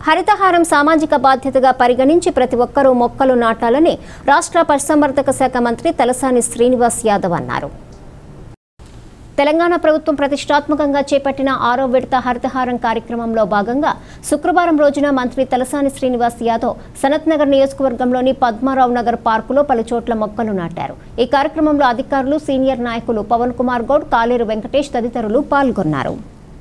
హరితహారం సామాజిక బాధ్యతగా పరిగణించి ప్రతి ఒక్కరూ మొక్కలు నాటాలని రాష్ట్ర పశుసంవర్ధక శాఖ మంత్రి తలసాని శ్రీనివాస్ యాదవ్ అన్నారు తెలంగాణ ప్రభుత్వం ప్రతిష్టాత్మకంగా చేపట్టిన ఆరో విడత హరితహారం కార్యక్రమంలో భాగంగా శుక్రవారం రోజున మంత్రి తలసాని శ్రీనివాస్ యాదవ్ సనత్ నగర్ నియోజకవర్గంలోని పద్మారావు నగర్ పార్కులో పలు చోట్ల మొక్కలు నాటారు ఈ కార్యక్రమంలో అధికారులు సీనియర్ నాయకులు పవన్ కుమార్ గౌడ్ కాలేరు వెంకటేష్ తదితరులు పాల్గొన్నారు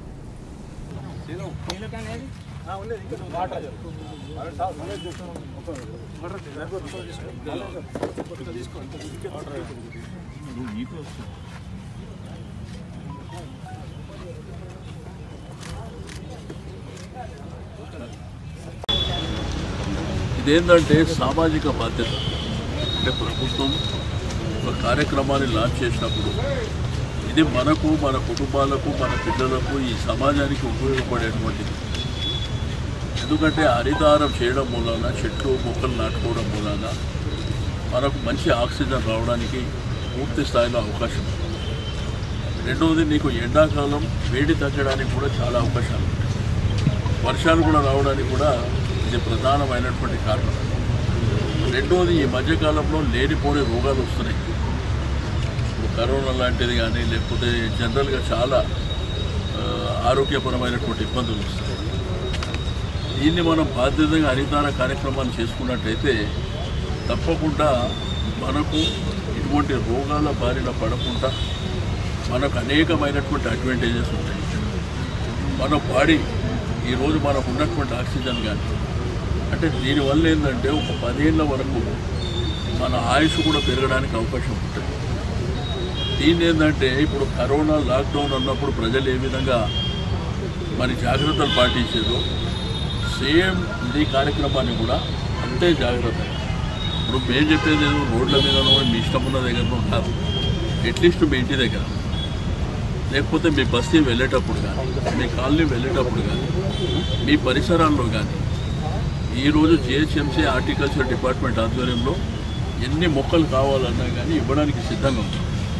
ఇదేంటంటే సామాజిక బాధ్యత అంటే ప్రభుత్వం ఒక కార్యక్రమాన్ని లాంచ్ చేసినప్పుడు ఇది మనకు మన కుటుంబాలకు మన పిల్లలకు ఈ సమాజానికి ఉపయోగపడేటువంటిది ఎందుకంటే హరితారం చేయడం మూలాన చెట్లు మొక్కలు నాటుకోవడం మూలాన మనకు మంచి ఆక్సిజన్ రావడానికి పూర్తి స్థాయిలో అవకాశం ఉంది రెండవది నీకు ఎండాకాలం వేడి తగ్గడానికి కూడా చాలా అవకాశాలు ఉంటాయి వర్షాలు కూడా రావడానికి కూడా ఇది ప్రధానమైనటువంటి కారణం రెండవది ఈ మధ్యకాలంలో లేనిపోని రోగాలు వస్తున్నాయి ఇప్పుడు కరోనా లాంటిది కానీ లేకపోతే జనరల్గా చాలా ఆ, ఆరోగ్యపరమైనటువంటి ఇబ్బందులు వస్తాయి దీన్ని మనం బాధ్యతగా హరితార కార్యక్రమాన్ని చేసుకున్నట్టయితే తప్పకుండా మనకు ఇటువంటి రోగాల బారిన పడకుండా మనకు అనేకమైనటువంటి అడ్వాంటేజెస్ ఉంటాయి మన బాడీ ఈరోజు మనకు ఉన్నటువంటి ఆక్సిజన్ కానీ అంటే దీనివల్ల ఏంటంటే ఒక పదేళ్ళ వరకు మన ఆయుష్ కూడా పెరగడానికి అవకాశం ఉంటుంది దీన్ని ఏంటంటే ఇప్పుడు కరోనా లాక్డౌన్ ఉన్నప్పుడు ప్రజలు ఏ విధంగా మరి జాగ్రత్తలు పాటించారో సేమ్ ఈ కార్యక్రమాన్ని కూడా అంతే జాగ్రత్త ఇప్పుడు మేము చెప్పేది ఏదో రోడ్ల మీదనో మీ ఇష్టం ఉన్న దగ్గరనో కాదు అట్లీస్ట్ మీ ఇంటి దగ్గర లేకపోతే మీ బస్తీ వెళ్ళేటప్పుడు కానీ మీ కాలనీ వెళ్ళేటప్పుడు కానీ మీ పరిసరాల్లో కానీ ఈరోజు జిహెచ్ఎంసీ హార్టికల్చర్ డిపార్ట్మెంట్ ఆధ్వర్యంలో ఎన్ని మొక్కలు కావాలన్నా కానీ ఇవ్వడానికి సిద్ధంగా ఉంది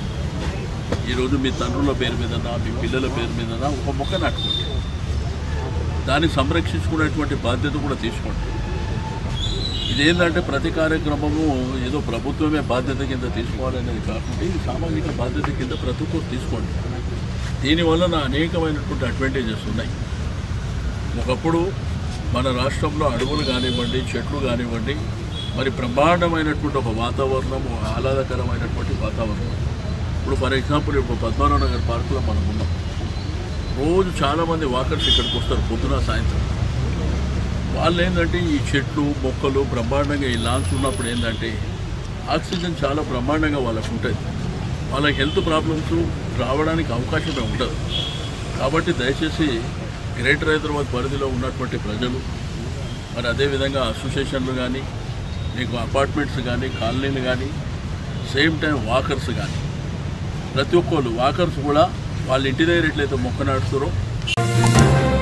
ఈరోజు మీ తండ్రుల పేరు మీదనా మీ పిల్లల పేరు మీదనా ఒక మొక్క నాటుకోండి దాన్ని సంరక్షించుకునేటువంటి బాధ్యత కూడా తీసుకోండి ఇదేంటంటే ప్రతి కార్యక్రమము ఏదో ప్రభుత్వమే బాధ్యత కింద తీసుకోవాలనేది కాకుండా ఇది సామాజిక బాధ్యత కింద ప్రతి ఒక్కరు తీసుకోండి దీనివలన అనేకమైనటువంటి అడ్వాంటేజెస్ ఉన్నాయి ఒకప్పుడు మన రాష్ట్రంలో అడవులు కానివ్వండి చెట్లు కానివ్వండి మరి బ్రహ్మాండమైనటువంటి ఒక వాతావరణం ఒక ఆహ్లాదకరమైనటువంటి వాతావరణం ఇప్పుడు ఫర్ ఎగ్జాంపుల్ ఇప్పుడు పద్మారావు నగర్ పార్కులో మనం ఉన్నాం రోజు చాలామంది వాకర్స్ ఇక్కడికి వస్తారు పొద్దున సాయంత్రం వాళ్ళు ఏంటంటే ఈ చెట్లు మొక్కలు బ్రహ్మాండంగా ఈ లాన్స్ ఉన్నప్పుడు ఏంటంటే ఆక్సిజన్ చాలా బ్రహ్మాండంగా వాళ్ళకు ఉంటుంది వాళ్ళ హెల్త్ ప్రాబ్లమ్స్ రావడానికి అవకాశమే ఉండదు కాబట్టి దయచేసి గ్రేటర్ హైదరాబాద్ పరిధిలో ఉన్నటువంటి ప్రజలు మరి అదేవిధంగా అసోసియేషన్లు కానీ మీకు అపార్ట్మెంట్స్ కానీ కాలనీలు కానీ సేమ్ టైం వాకర్స్ కానీ ప్రతి ఒక్కళ్ళు వాకర్స్ కూడా వాళ్ళ ఇంటి దగ్గర ఎట్లయితే మొక్క నాటుతారో